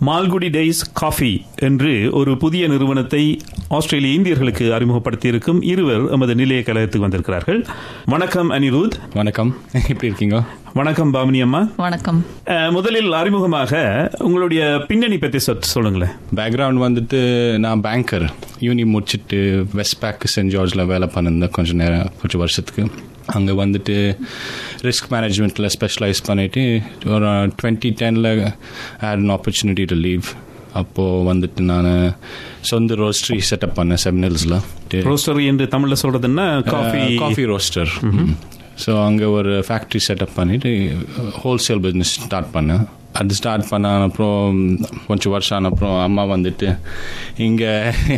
Malgudi Days coffee என்று ஒரு புதிய நிறுவனத்தை ஆஸ்திரேலிய இந்தியர்களுக்கு அறிமுகப்படுத்தியிருக்கும் இருவர் எமது நிலைய கழகத்துக்கு வந்திருக்கிறார்கள் வணக்கம் அனிருத் வணக்கம் எப்படி இருக்கீங்க வணக்கம் பாமினி அம்மா வணக்கம் அஹ், முதலில் அறிமுகமாக உங்களுடைய பின்னணி பற்றி சொ- சொல்லுங்களேன் பேக்ரவுண்ட் வந்துட்டு நான் பேங்கர் யூனி முடிச்சுட்டு வெஸ்ட் பேக் சென்ட் ஜார்ஜில் வேலை பண்ணியிருந்தேன் கொஞ்சம் நேரம் கொஞ்சம் வருஷத்துக்கு அங்கே வந்துட்டு ரிஸ்க் மேனேஜ்மெண்ட்டில் ஸ்பெஷலைஸ் பண்ணிவிட்டு ஒரு டுவெண்ட்டி டெனில் had an opportunity to leave அப்போது வந்துட்டு நான் சொந்த ரோஸ்ட்ரி செட்டப் பண்ணேன் செவன் ஹில்ஸில் ரோஸ்டரி என்று தமிழ்ல சொல்றதுன்னா காஃபி காஃபி ரோஸ்டர் ஸோ அங்கே ஒரு ஃபேக்ட்ரி செட்டப் பண்ணிட்டு ஹோல்சேல் பிஸ்னஸ் ஸ்டார்ட் பண்ணேன் அது ஸ்டார்ட் பண்ண அப்புறம் கொஞ்சம் வருஷம் ஆன அப்புறம் அம்மா வந்துட்டு இங்கே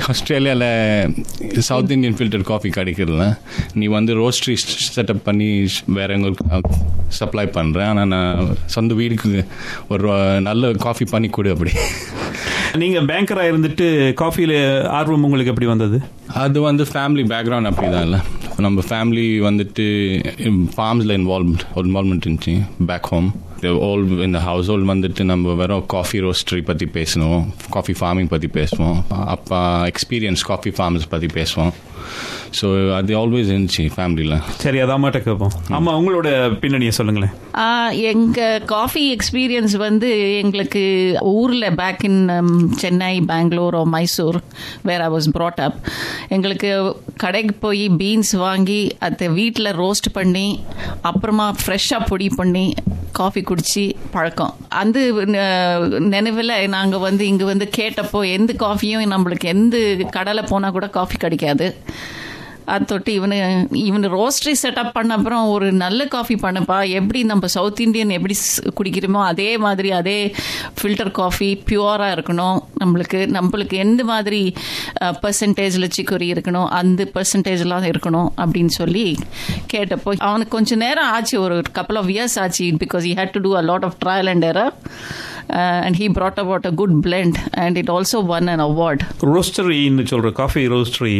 ஆஸ்திரேலியாவில் சவுத் இந்தியன் ஃபில்டர் காஃபி கிடைக்கிறதுல நீ வந்து ரோஸ்ட்ரி செட்டப் பண்ணி வேற எங்களுக்கு சப்ளை பண்ணுறேன் ஆனால் நான் சொந்த வீடுக்கு ஒரு நல்ல காஃபி பண்ணி கொடு அப்படி நீங்க பேங்கரா இருந்துட்டு காஃபியில ஆர்வம் உங்களுக்கு எப்படி வந்தது அது வந்து ஃபேமிலி பேக்ரவுண்ட் அப்படி தான் இல்லை நம்ம ஃபேமிலி வந்துட்டு ஃபார்ம்ஸில் இன்வால்வ் இன்வால்மெண்ட் இருந்துச்சு பேக் ஹோம் ஆல் இந்த ஹவுஸ் ஹோல்ட் வந்துட்டு நம்ம வெறும் காஃபி ரோஸ்டரி பற்றி பேசணும் காஃபி ஃபார்மிங் பற்றி பேசுவோம் அப்பா எக்ஸ்பீரியன்ஸ் காஃபி ஃபார்ம்ஸ் பற்றி பேசுவோம் ஸோ அது ஆல்வேஸ் இருந்துச்சு ஃபேமிலியில் சரி அது அம்மாட்ட கேட்போம் அம்மா உங்களோட பின்னணியை சொல்லுங்களேன் ஆ, எங்க காஃபி எக்ஸ்பீரியன்ஸ் வந்து எங்களுக்கு ஊர்ல back in Chennai Bangalore Mysore where I was brought up எங்களுக்கு கடைக்கு போய் பீன்ஸ் வாங்கி அதை வீட்டில் ரோஸ்ட் பண்ணி அப்புறமா ஃப்ரெஷ்ஷாக பொடி பண்ணி காஃபி குடிச்சு பழக்கம் அந்த நினைவில் நாங்கள் வந்து இங்கே வந்து கேட்டப்போ எந்த காஃபியும் நம்மளுக்கு எந்த கடலை போனால் கூட காஃபி கிடைக்காது அது தொட்டு இவனு இவனு ரோஸ்ட்ரி செட்டப் பண்ண அப்புறம் ஒரு நல்ல காஃபி பண்ணப்பா எப்படி நம்ம சவுத் இந்தியன் எப்படி ஸ்- குடிக்கிறோமோ அதே மாதிரி அதே ஃபில்டர் காஃபி பியூராக இருக்கணும் நம்மளுக்கு நம்மளுக்கு எந்த மாதிரி பர்சன்டேஜில் சிக்கரி இருக்கணும் அந்த பர்சன்டேஜ்லாம் இருக்கணும் அப்படின்னு சொல்லி கேட்டப்போ அவனுக்கு கொஞ்சம் நேரம் ஆச்சு ஒரு கப்பல் ஆஃப் இயர்ஸ் ஆச்சு because he had to do a lot of trial and error uh, and he brought about a good blend and it also won an award ரோஸ்டரின்னு சொல்ற காஃபி ரோஸ்டரி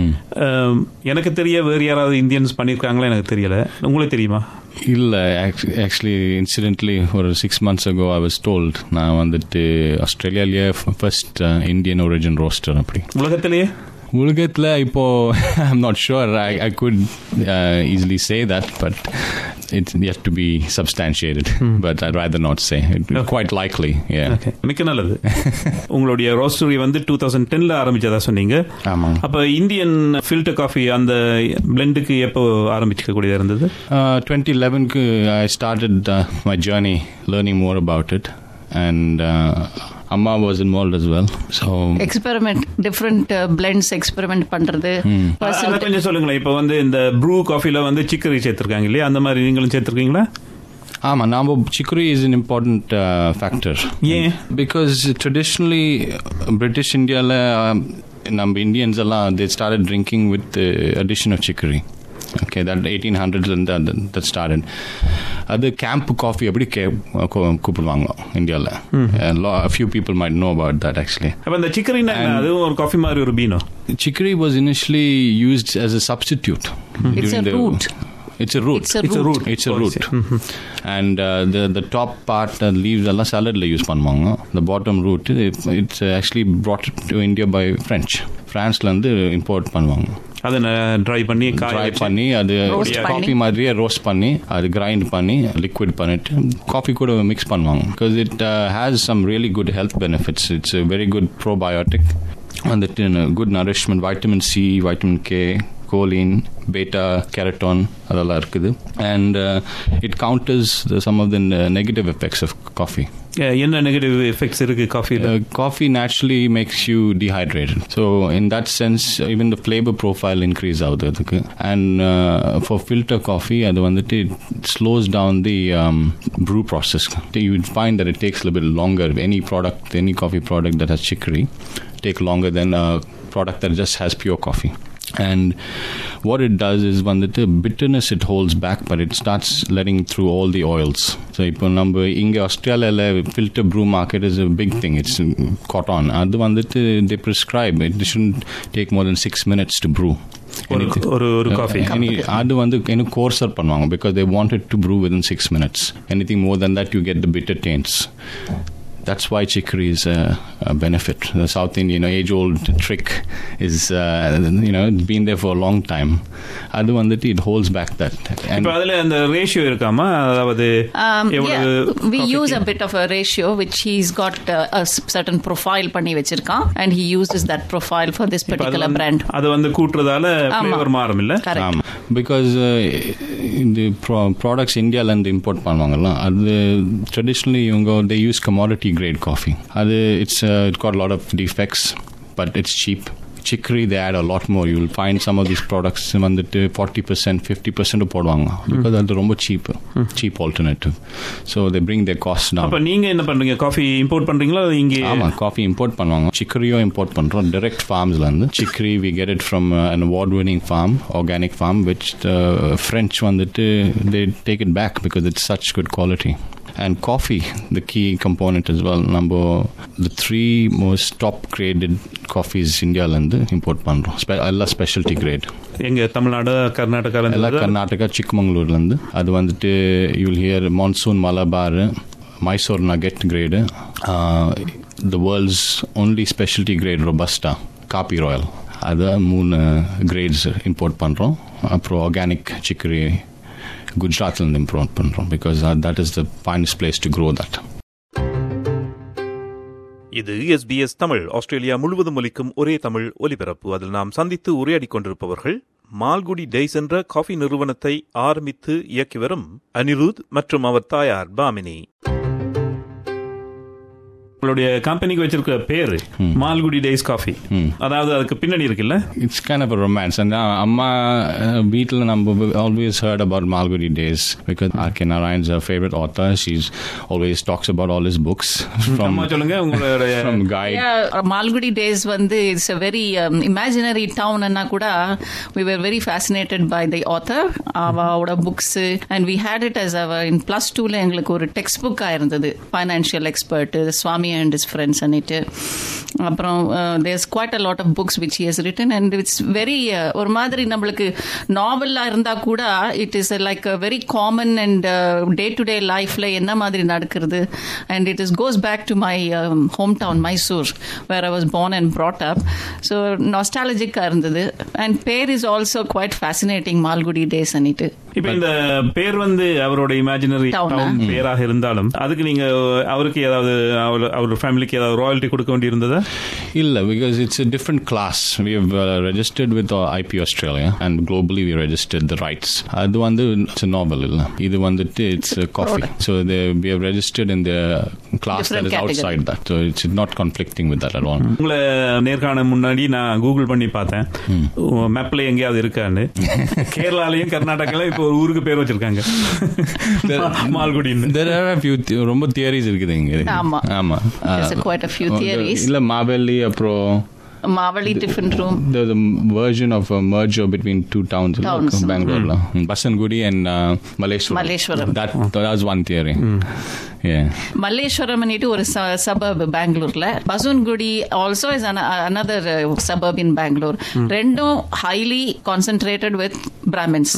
எனக்கு தெரிய வேறு யாராவது இந்தியன்ஸ் பண்ணியிருக்காங்களா எனக்கு தெரியல உங்களுக்கு தெரியுமா இல்லை ஆக்சுவலி இன்சிடென்ட்லி ஒரு six months ago I was told நான் வந்துட்டு ஆஸ்திரேலியாலேயே ஃபர்ஸ்ட் இந்தியன் ஒரிஜின் ரோஸ்டர் அப்படி உலகத்திலேயே உலகத்தில் இப்போ I'm not sure I I could easily say that but it's yet to be substantiated but I rather not say quite likely Okay. மிக்க நல்லது உங்களுடைய ரோஸ்டரி வந்து டூ தௌசண்ட் டென்ல ஆரம்பிச்சதா சொன்னீங்க ஆமாம் அப்ப இந்தியன் ஃபில்டர் காஃபி அந்த பிளெண்டுக்கு எப்போ ஆரம்பிச்சுக்க கூடியதா இருந்தது டுவெண்ட்டி லெவனுக்கு I started my journey learning more about it and அம்மா was involve as well so experiment different blends experiment பண்றது அ- அதை கொஞ்சம் சொல்லுங்களேன் இப்போ வந்து இந்த ப்ரூ காஃபில வந்து சிக்கரி சேர்த்திருக்காங்க இல்லையா அந்த மாதிரி நீங்களும் சேர்த்திருக்கீங்களா ஆமாம் நாம chicory is an important uh, factor ஏன் பிகாஸ் ட்ரெடிஷ்னலி பிரிட்டிஷ் இந்தியாவில் நம்ம இந்தியன்ஸ் எல்லாம் they started drinking with addition of chicory okay that eighteen ஹண்ட்ரட்லேருந்து தட் ஸ்டார்டட் அது கேம்ப் காஃபி அப்படி கே கூ- கூப்பிடுவாங்க இந்தியாவில் few people might know about that actually அப்ப இந்த சிக்கரினா என்ன? அதுவும் ஒரு காஃபி மாதிரி ஒரு பீனோ Chicory was initially used as a substitute. It's during a the- root. It's a root. It's a It's a root. root. It's a Oh, I root. see. And uh, the the top part, the leaves, எல்லாம் சாலட்ல use பண்ணுவாங்க The bottom root, it, it's actually brought to India by French. பிரான்ஸ்ல இருந்து import பண்ணுவாங்க அதை try பண்ணி காய try வச்சு- பண்ணி அது Roast காஃபி பண்ணி. மாதிரியே ரோஸ்ட் பண்ணி அது கிரைண்ட் பண்ணி லிக்விட் பண்ணிட்டு காஃபி கூட மிக்ஸ் பண்ணுவாங்க because it has some really good health benefits it's very good probiotic வந்துட்டு good nourishment vitamin C vitamin K choline beta carotene அதெல்லாம் இருக்குது and it counters some of the negative effects of coffee ஏ, என்ன negative effects இருக்கு காஃபில Uh, coffee naturally makes you dehydrated. So in that sense, even the flavor profile increase ஆகுது அதுக்கு and uh, for filter coffee அது வந்துட்டு it slows down the um, brew process. You would find that it takes a little bit longer. Any product, any coffee product that has chicory take longer than a product that just has pure coffee. And what it does is வந்துட்டு bitterness it holds back but it starts letting through all the oils. So இப்போ நம்ம இங்கே ஆஸ்திரேலியாவில் filter brew market is a big thing. It's cotton. அது வந்துட்டு they prescribe. It shouldn't take more than six minutes to brew. ஒரு Anything. ஒரு ஒரு coffee Any, அது வந்து இன்னும் கோர்சர் பண்ணுவாங்க because they wanted to brew with in six minutes any thing more then that you get the bitter tans That's why chicory is a, a benefit. The South Indian, you know, age-old trick is, uh, you know, it's been there for a long time. அது வந்துட்டு it holds back that. And இப்ப அதுல அந்த ratio இருக்காமா அதாவது Um, எவ்வளவு yeah, we coffee use க்கு- a bit of a ratio which he's got uh, a s- certain profile பண்ணி வச்சிருக்கான் and he uses that profile for this இப்ப அது particular வந்து- brand. அது வந்து கூட்டுறதால ஆமா. ஃபிளேவர் மாறும் இல்ல Correct. ஆமா பிகாஸ் இந்த ப்ராடக்ட்ஸ் இந்தியாவிலேருந்து இம்போர்ட் பண்ணுவாங்கல்ல அது ட்ரெடிஷ்னலி இவங்க they use commodity grade coffee அது it's it got lot of defects but it's cheap chicory they add a lot more you will find some of these products வந்துட்டு forty percent fifty percent போடுவாங்க because அது ரொம்ப cheap cheap alternative so they bring the cost அப்ப down நீங்க என்ன பண்றீங்க coffee import பண்றீங்களா அது இங்கே ஆமா காஃபி இம்போர்ட் பண்ணுவாங்க சிக்கரியும் இம்போர்ட் பண்றோம் டைரக்ட் ஃபார்ம்ஸ்ல இருந்து chicory we get it from an award winning farm organic farm which French வந்துட்டு they take it back because it's such good quality and coffee the key component as well நம்ம the three most top graded coffees இந்தியாவிலேருந்து import பண்ணுறோம் எல்லாம் ஸ்பெஷல்ட்டி great எங்க தமிழ்நாடு கர்நாடகால எல்லாம் இருந்து கர்நாடகா சிக்மங்களூர்லேருந்து அது வந்துட்டு you'll hear monsoon Malabar Mysore nugget grade the world's only specialty grade robusta kaapi royal அது மூணு கிரேட்ஸ் இம்போர்ட் பண்ணுறோம் அப்புறம் ஆர்கானிக் சிக்கரி குஜராத்லேருந்து இம்போர்ட் பண்ணுறோம் because that is the finest place to grow that இது எஸ்பிஎஸ் தமிழ் ஆஸ்திரேலியா முழுவதும் ஒலிக்கும் ஒரே தமிழ் ஒலிபரப்பு அதில் நாம் சந்தித்து உரையாடிக் கொண்டிருப்பவர்கள் மால்குடி டெய்ஸ் என்ற காஃபி நிறுவனத்தை ஆரம்பித்து இயக்கி வரும் அனிருத் மற்றும் அவர் தாயார் பாமினி உங்களுடைய கம்பெனிக்கு வச்சிருக்க பேரு மால்குடி டேஸ் காஃபி அதாவது அதுக்கு பின்னணி இருக்குல்ல it's kind of a romance and அம்மா வீட்டில் நம்ம always heard about Malgudi days because R K Narayan's favourite author she's always talks about all his books from அம்மா சொல்லுங்க உங்களுடைய from guide Yeah, Malgudi days வந்து it's a very imaginary town அண்ணா கூட we were very fascinated by the author அவரோட புக்ஸ் and we had it as our in plus டூல எங்களுக்கு ஒரு டெக்ஸ்ட் புக்கா இருந்தது financial expert Swami and his friends அன்னிட்டு அப்புறம் there's quite a lot of books which he has written and it's very ஒரு மாதிரி நம்மளுக்கு நாவலா இருந்தா கூட it is like very common and day to day லைஃப்ல என்ன மாதிரி நடக்கிறது and it is goes back to my home town Mysore where I was born and brought up so நாஸ்டாலஜிக்காக இருந்தது அண்ட் பேர் is also quite fascinating Malgudi Days அன்னிட்டு இப்ப இந்த பேர் வந்து அவரோட இமேஜினரி Town ஆ? டவுன் பேராக இருந்தாலும் அதுக்கு நீங்க அவருக்கு ஏதாவது அவர் அவர் ஃபேமிலிக்கு ஏதாவது ராயல்ட்டி கொடுக்க வேண்டி இருந்ததா இல்ல because it's a different class we have uh, registered with uh, IP Australia and globally we registered the rights அது வந்து it's a novel இல்ல இது வந்துட்டு it's a coffee so they, we have registered in the class Different that is category. outside that so it's not conflicting with that at all உங்களை நேர்காண முன்னாடி நான் Google பண்ணி பார்த்தேன் மேப்ல எங்கேயாவது இருக்கான்னு கேரளாலையும் கர்நாடகாலையும் இப்போ ஒரு ஊருக்கு பேர் வச்சிருக்காங்க மால்குடின்னு there are a few the- ரொம்ப தியரிஸ் இருக்குது இங்க ஆமா. ஆமா There's a quite a few theories. இல்ல மாவெல்லி அப்புறம் Mavalli tiffin room There's a version of a merger between two towns, in Towns. Bangalore, la. Basangudi and uh, Malleshwaram. Malleshwaram. That that was one theory. Yeah. Malleswaram ஒரு suburb பெங்களூர்ல Basavanagudi also is another suburb in Bangalore ரெண்டும் highly concentrated with Brahmins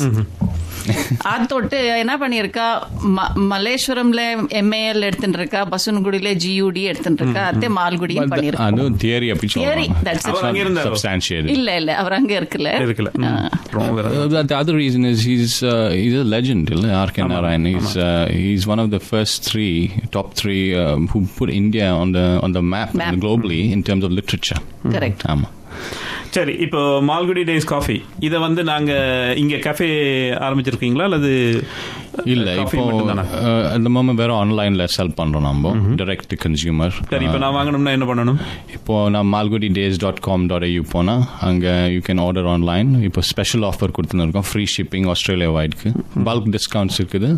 அது தொட்டு என்ன பண்ணிருக்கா ம- மல்லேஸ்வரம்ல MAL எடுத்துட்டு இருக்கா பசுன்குடியில ஜியூடி எடுத்துட்டு இருக்கா அத்தே மால்குடியும் But the- பண்ணிருக்கா அது theory அப்படி Theory, சொல்லுவாங்க. that's it. It's அவர் அங்க not இருந்தாரோ? substantiated. இல்ல இல்ல அவர் அங்க இருக்குல்ல இருக்குல்ல ம். அப்புறம் வேற Uh, the, the other reason is he's uh, he's a legend, இல்ல? R.K. Narayan. He's uh, he's one of the first three, top three, um, who put India on the on the map, Map. globally in terms of literature. Correct ஆமா சரி இப்போ Malgudi Days coffee இதை வந்து நாங்க இங்க cafe ஆரம்பிச்சிருக்கீங்களா அல்லது இல்ல coffee இப்போ மட்டும்தானா uh, அந்த moment வேற ஆன்லைன்ல செல் பண்றோம் நம்ம டைரக்ட் டு கன்சியூமர் சரி இப்போ நான் வாங்கணும்னா என்ன பண்ணணும் இப்போ நான் Malgudi Days dot com dot AU போனால் அங்கே யூ கேன் ஆர்டர் ஆன்லைன் இப்போ ஸ்பெஷல் ஆஃபர் கொடுத்துருக்கோம் ஃப்ரீ ஷிப்பிங் ஆஸ்திரேலியா வைடுக்கு பல்க் டிஸ்கவுண்ட்ஸ் இருக்குது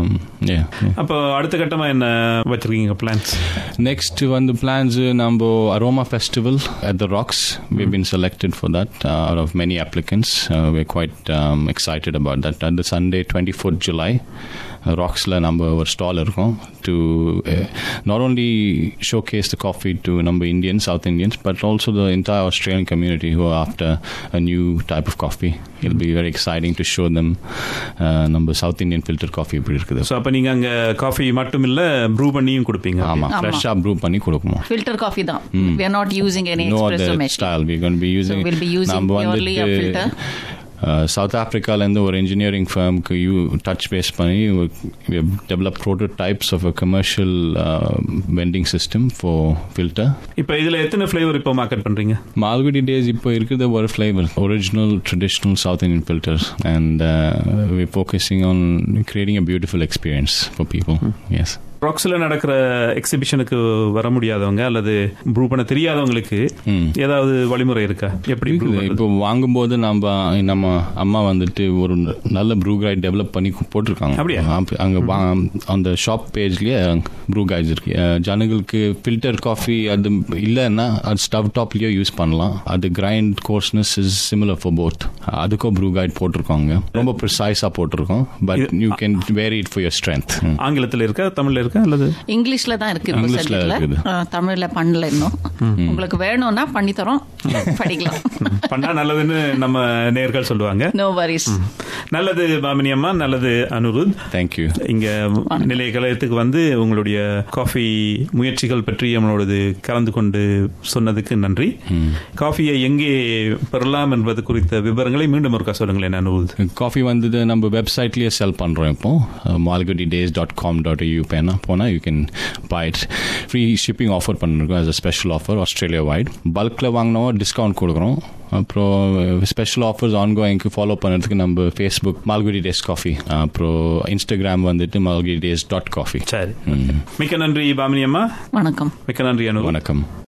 அப்போ அடுத்த கட்டமா என்ன வச்சிருக்கீங்க பிளான்ஸ் நெக்ஸ்ட் வந்து பிளான்ஸ் நம்ம Aroma Festival at the Rocks we been selected for that out of many applicants we quite excited about that அந்த சண்டே டுவெண்ட்டி ஃபோர்த் ஜூலை ராக்ஸில் நம்ம ஒரு ஸ்டால் இருக்கும் to not only show case the coffee to நம்ம Indians South Indians but also the entire Australian community who after a new type of coffee will be very exciting to show them நம்ம South Indian filter coffee எப்படி இருக்குது so அப்போ நீங்கள் அங்கே coffee மட்டும் இல்லை Bru பண்ணியும் கொடுப்பீங்க ஆமாம் ஆமா. ஃப்ரெஷ்ஷாக ப்ரூ பண்ணி கொடுக்கணும் ஃபில்டர் காஃபி தான் we are not using any no espresso other machine style. We're going to be using. we'll be using நம்ம purely a வந்துட்டு, filter. uh, சவுத் ஆப்பிரிக்காலேருந்து ஒரு இன்ஜினியரிங் ஃபர்முக்கு யூ டச் பேஸ் பண்ணி develop prototypes of a commercial vending system for filter இப்போ இதில் எத்தனை flavour இப்போ மார்க்கெட் பண்ணுறீங்க மால்குடி டேஸ் இப்போ இருக்கிறது ஒரு flavour original traditional South Indian filters and we focusing on creating a beautiful experience for people as ராக்ஸில் நடக்கிற எக்ஸிபிஷனுக்கு வர முடியாதவங்க அல்லது ப்ரூ பண்ண தெரியாதவங்களுக்கு ஏதாவது வழிமுறை இருக்கா எப்படி brew இருக்குது பண்றது? இப்போ வாங்கும்போது நம்ம நம்ம அம்மா வந்துட்டு ஒரு நல்ல ப்ரூ கைட் டெவலப் பண்ணி கு- போட்டிருக்காங்க அப்படியா? அப்ப- அங்க வா- அந்த ஷாப் பேஜ்லயே ப்ரூ கைட்ஸ் இருக்கு அஹ், ஜனங்களுக்கு ஃபில்டர் காஃபி அது இல்லைன்னா அது ஸ்டவ் டாப்லயோ யூஸ் பண்ணலாம் அது grind coarseness is similar for both அதுக்கும் ப்ரூ கைட் போட்டிருக்காங்க ரொம்ப ப்ரிசைஸா போட்டிருக்கோம் but you can vary it for your strength ஆங்கிலத்தில் இருக்கா தமிழ்ல இருக்கா அல்லது இங்கிலீஷ்ல தான் இருக்கு இப்போ இங்கிலீஷ்ல சப்ஜெக்ட்ல இருக்குது. தமிழ்ல பண்ணல இன்னும் உங்களுக்கு வேணும்னா பண்ணி தரோம் படிக்கலாம் பண்ணா நல்லதுன்னு நம்ம நேர்கள் சொல்லுவாங்க நோ வரிஸ் நல்லது பாமினி அம்மா நல்லது அனுருத் தேங்க்யூ இங்க நிலைய கலையத்துக்கு வந்து உங்களுடைய காஃபி முயற்சிகள் பற்றி நம்மளோடது கலந்து கொண்டு சொன்னதுக்கு நன்றி காஃபியை எங்கே பெறலாம் என்பது குறித்த விவரங்களை மீண்டும் ஒருக்கா சொல்லுங்களேன் அனுருத் காஃபி வந்தது நம்ம வெப்சைட்லயே செல் பண்றோம் இப்போ Malgudi Days dot com dot யூ பேனா போனால் யூ கேன் பைட் ஃப்ரீ ஷிப்பிங் ஆஃபர் பண்ணிருக்கோம் as a special offer Australia wide பல்கில் வாங்கினோம் டிஸ்கவுண்ட் கொடுக்குறோம் அப்புறம் ஸ்பெஷல் ஆஃபர்ஸ் ஆன்கோயிங்க்கு ஃபாலோ பண்ணுறதுக்கு நம்ம ஃபேஸ்புக் மால்குடி டேஸ் காஃபி அப்புறம் இன்ஸ்டாகிராம் வந்துட்டு மால்குடி டேஸ் டாட் காஃபி சரி மிக்க நன்றி பாமினி அம்மா வணக்கம் மிக்க நன்றி அனு வணக்கம்